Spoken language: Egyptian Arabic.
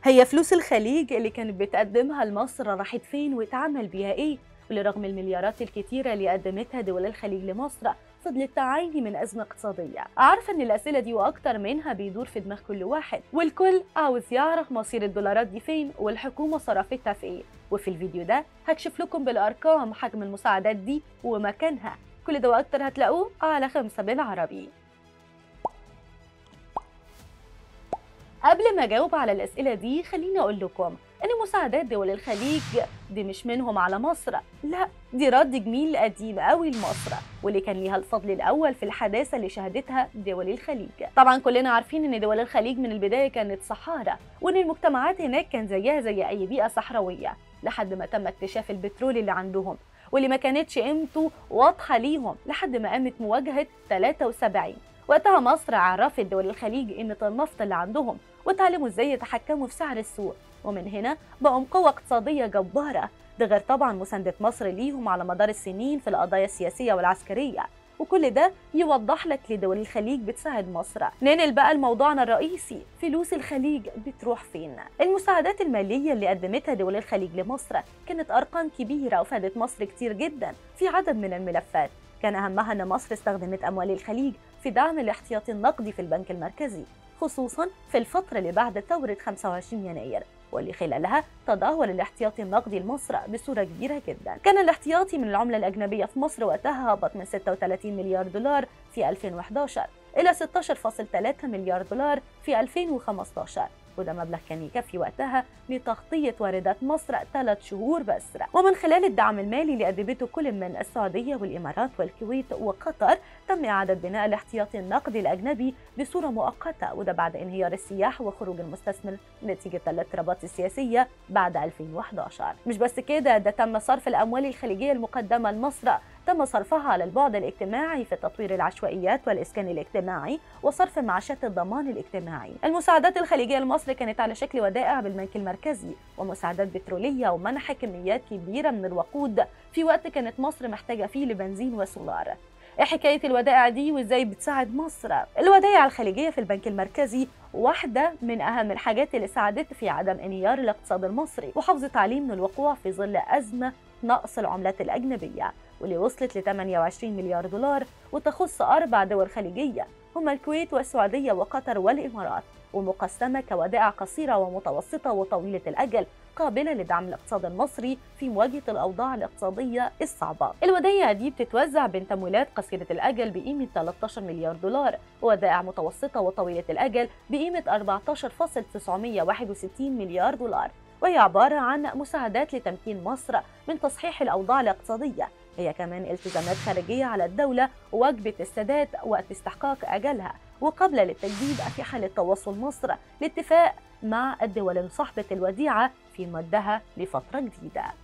هي فلوس الخليج اللي كانت بتقدمها لمصر راحت فين واتعمل بيها ايه ولرغم المليارات الكتيرة اللي قدمتها دول الخليج لمصر فضلت تعاني من أزمة اقتصادية عارفة إن الأسئلة دي وأكتر منها بيدور في دماغ كل واحد والكل عاوز يعرف مصير الدولارات دي فين والحكومة صرفتها في إيه وفي الفيديو ده هكشف لكم بالأرقام حجم المساعدات دي ومكانها كل ده وأكتر هتلاقوه على خمسة بالعربي قبل ما اجاوب على الاسئله دي خليني اقول لكم ان مساعدات دول الخليج دي مش منهم على مصر لا دي رد جميل قديم قوي لمصر واللي كان ليها الفضل الاول في الحداثه اللي شهدتها دول الخليج طبعا كلنا عارفين ان دول الخليج من البدايه كانت صحارى وان المجتمعات هناك كان زيها زي اي بيئه صحراويه لحد ما تم اكتشاف البترول اللي عندهم واللي ما كانتش قيمته واضحه ليهم لحد ما قامت مواجهه 73 وقتها مصر عرفت دول الخليج قيمة النفط اللي عندهم وتعلموا ازاي يتحكموا في سعر السوق ومن هنا بقوا قوة اقتصادية جبارة ده غير طبعا مساندة مصر ليهم على مدار السنين في القضايا السياسية والعسكرية وكل ده يوضح لك لدول الخليج بتساعد مصر ننقل بقى لموضوعنا الرئيسي فلوس الخليج بتروح فين المساعدات المالية اللي قدمتها دول الخليج لمصر كانت أرقام كبيرة وفادت مصر كتير جدا في عدد من الملفات كان أهمها أن مصر استخدمت أموال الخليج في دعم الاحتياطي النقدي في البنك المركزي خصوصا في الفترة اللي بعد ثورة 25 يناير واللي خلالها تدهور الاحتياطي النقدي لمصر بصورة كبيرة جدا كان الاحتياطي من العملة الأجنبية في مصر وقتها هبط من 36 مليار دولار في 2011 إلى 16.3 مليار دولار في 2015 وده مبلغ كان يكفي وقتها لتغطية واردات مصر ثلاث شهور بس ومن خلال الدعم المالي اللي قدمته كل من السعودية والإمارات والكويت وقطر تم إعادة بناء الاحتياطي النقدي الأجنبي بصورة مؤقتة وده بعد انهيار السياح وخروج المستثمر نتيجة الاضطرابات السياسية بعد 2011 مش بس كده ده تم صرف الأموال الخليجية المقدمة لمصر تم صرفها على البعد الاجتماعي في تطوير العشوائيات والإسكان الاجتماعي وصرف معاشات الضمان الاجتماعي المساعدات الخليجية لمصر كانت على شكل ودائع بالبنك المركزي ومساعدات بترولية ومنح كميات كبيرة من الوقود في وقت كانت مصر محتاجة فيه لبنزين وسولار ايه حكايه الودائع دي وازاي بتساعد مصر الودائع الخليجيه في البنك المركزي واحده من اهم الحاجات اللي ساعدت في عدم انهيار الاقتصاد المصري وحافظت عليه من الوقوع في ظل ازمه نقص العملات الاجنبيه واللي وصلت ل 28 مليار دولار وتخص اربع دول خليجيه هما الكويت والسعوديه وقطر والامارات ومقسمه كودائع قصيره ومتوسطه وطويله الاجل قابله لدعم الاقتصاد المصري في مواجهه الاوضاع الاقتصاديه الصعبه. الودائع دي بتتوزع بين تمويلات قصيره الاجل بقيمه 13 مليار دولار، وودائع متوسطه وطويله الاجل بقيمه 14.961 مليار دولار. وهي عبارة عن مساعدات لتمكين مصر من تصحيح الأوضاع الاقتصادية هي كمان التزامات خارجية على الدولة ووجبة السداد وقت استحقاق أجلها وقبل للتجديد في حالة توصل مصر لاتفاق مع الدول صاحبة الوديعة في مدها لفترة جديدة